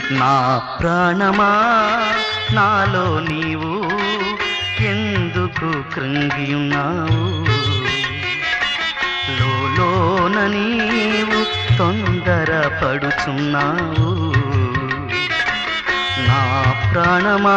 నా ప్రాణమా నాలో నీవు ఎందుకు కృంగి ఉన్నావు లోన నీవు తొందర పడుచున్నావు నా ప్రాణమా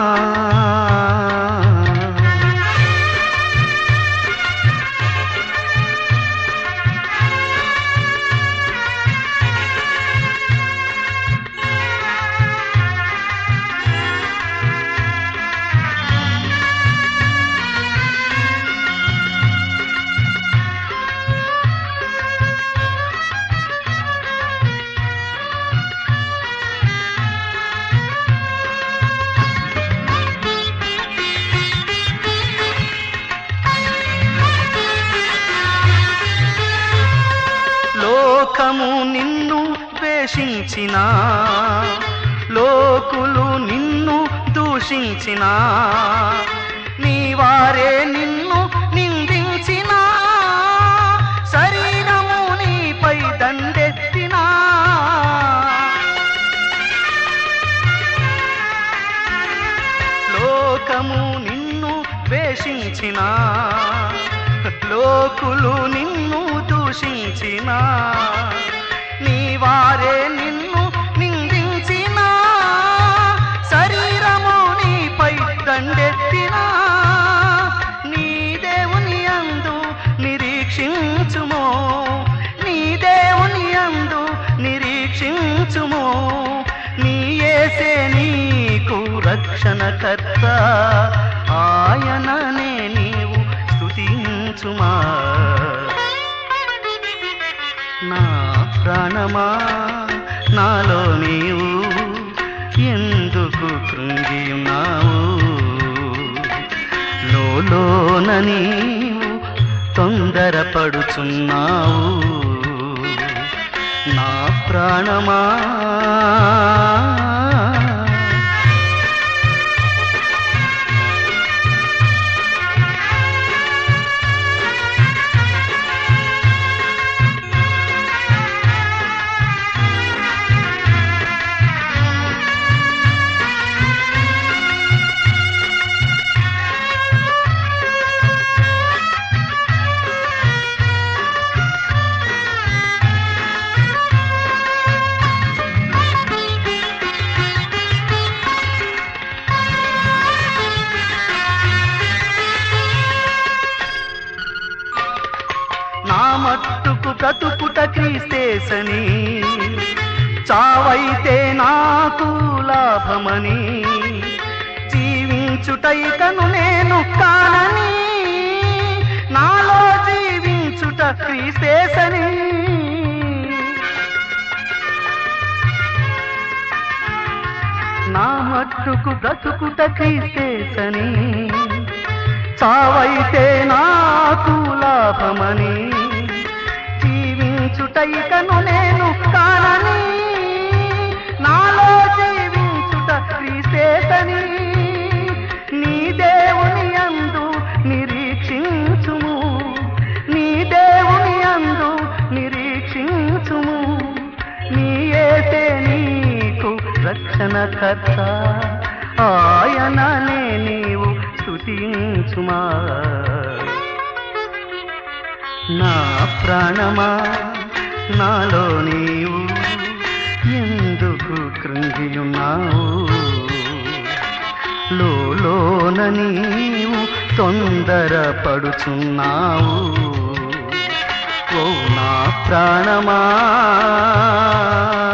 లోకము నిన్ను ద్వేషించిన లోకులు నిన్ను దూషించిన నీ వారే నిన్ను నిందించిన శరీరము నీపై దండెత్తిన లోకము నిన్ను ద్వేషించిన లోకులు నిన్ను దూషించిన నీ వారే నిన్ను నిందించిన శరీరము నీపై దండెత్తిన నీ దేవుని అందు నిరీక్షించుమో నీ దేవుని అందు నిరీక్షించుమో నీ ఏసే నీకు రక్షణకర్త ఆయననే నీవు స్తుతించుమా నా ప్రాణమా నాలో నీవు ఎందుకు కృంగి ఉన్నావు లోన నీవు తొందరపడుచున్నావు నా ప్రాణమా నా మట్టుకు బ్రతుకుట క్రీస్తేసని చావైతే నాకు లాభమని జీవించుటైకను నేను కానని నాలో జీవించుట క్రీస్తేసని నా మట్టుకు బ్రతుకుట క్రీస్తేసని చావైతే నాకు లాభమని జీవించుటైకను నేను కానని నాలో జీవించుట క్రీస్తేతని నీ దేవుని అందు నిరీక్షించుము నీ దేవుని అందు నిరీక్షించుము నీ ఏసే నీకు రక్షణకర్త ఆయననే నీవు స్తుతించుమా నా ప్రాణమా నాలో నీవు ఎందుకు కృంగియున్నావు లోన నీవు తొందర పడుచున్నావు ఓ నా ప్రాణమా